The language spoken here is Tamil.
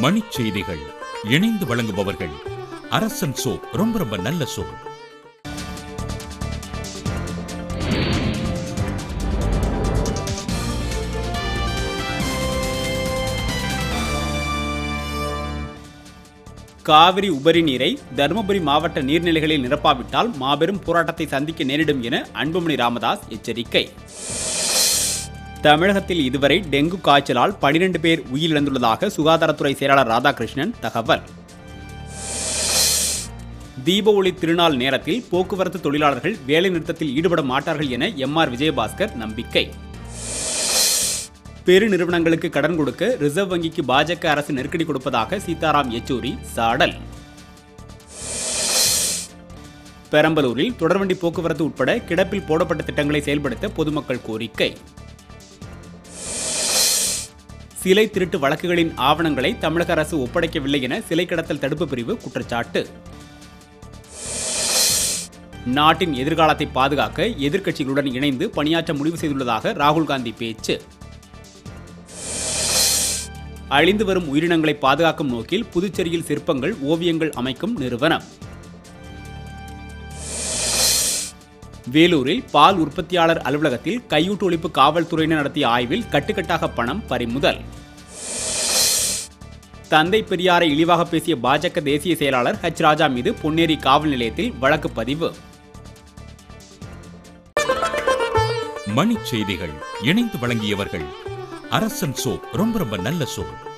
மணிச் செய்திகள் இணைந்து வழங்குபவர்கள் அரசன் சோ ரொம்ப ரொம்ப நல்ல சோ காவிரி உபரி நீரை தருமபுரி மாவட்ட நீர்நிலைகளில் நிரப்பாவிட்டால் மாபெரும் போராட்டத்தை சந்திக்க நேரிடும் என அன்புமணி ராமதாஸ் எச்சரிக்கை தமிழகத்தில் இதுவரை டெங்கு காய்ச்சலால் 12 பேர் உயிரிழந்துள்ளதாக சுகாதாரத்துறை செயலாளர் ராதாகிருஷ்ணன் தகவல் தீப ஒளி திருநாள் நேரத்தில் போக்குவரத்து தொழிலாளர்கள் வேலைநிறுத்தத்தில் ஈடுபட மாட்டார்கள் என எம் ஆர் விஜயபாஸ்கர் நம்பிக்கை பெரு நிறுவனங்களுக்கு கடன் கொடுக்க ரிசர்வ் வங்கிக்கு பாஜக அரசு நெருக்கடி கொடுப்பதாக சீதாராம் யெச்சூரி சாடல் பெரம்பலூரில் தொடர்வண்டி போக்குவரத்து உட்பட கிடப்பில் போடப்பட்ட திட்டங்களை செயல்படுத்த பொதுமக்கள் கோரிக்கை சிலை திருட்டு வழக்குகளின் ஆவணங்களை தமிழக அரசு ஒப்படைக்கவில்லை என சிலை கடத்தல் தடுப்பு பிரிவு குற்றச்சாட்டு நாட்டின் எதிர்காலத்தை பாதுகாக்க எதிர்க்கட்சிகளுடன் இணைந்து பணியாற்ற முடிவு செய்துள்ளதாக ராகுல் காந்தி பேச்சு அழிந்து வரும் உயிரினங்களை பாதுகாக்கும் நோக்கில் புதுச்சேரியில் சிற்பங்கள் ஓவியங்கள் அமைக்கும் நிறுவனம் வேலூரில் பால் உற்பத்தியாளர் அலுவலகத்தில் கையூட்டு ஒழிப்பு காவல்துறையினர் நடத்திய ஆய்வில் கட்டுக்கட்டாக பணம் பறிமுதல் தந்தை பெரியாரை இழிவாக பேசிய பாஜக தேசிய செயலாளர் ஹெச் ராஜா மீது பொன்னேரி காவல் நிலையத்தில் வழக்கு பதிவு மணிச் செய்திகள் இணைந்து வழங்கியவர்கள் அரசன் சோ ரொம்ப ரொம்ப நல்ல சோ